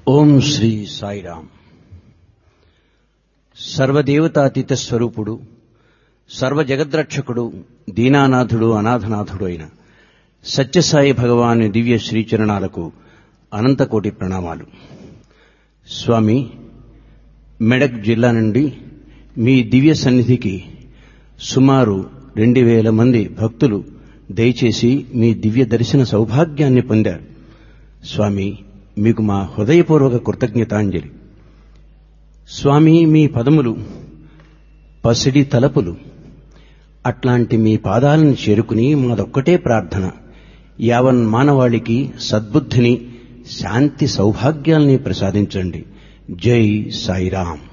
ఓం శ్రీ సాయిరామ్ సర్వదేవతాతీత స్వరూపుడు సర్వ జగద్రక్షకుడు దీనానాథుడు అనాథనాథుడు అయిన సత్యసాయి భగవాను దివ్య శ్రీచరణాలకు అనంతకోటి ప్రణామాలు స్వామి మెడక్ జిల్లా నుండి మీ దివ్య సన్నిధికి సుమారు రెండు వేల మంది భక్తులు దయచేసి మీ దివ్య దర్శన సౌభాగ్యాన్ని పొందారు స్వామి మీకు మా హృదయపూర్వక కృతజ్ఞతాంజలి స్వామి మీ పదములు పసిడి తలపులు అట్లాంటి మీ పాదాలను చేరుకుని మాదొక్కటే ప్రార్థన యావన్ మానవాళికి సద్బుద్ధిని శాంతి సౌభాగ్యాల్ని ప్రసాదించండి జై సాయిరాం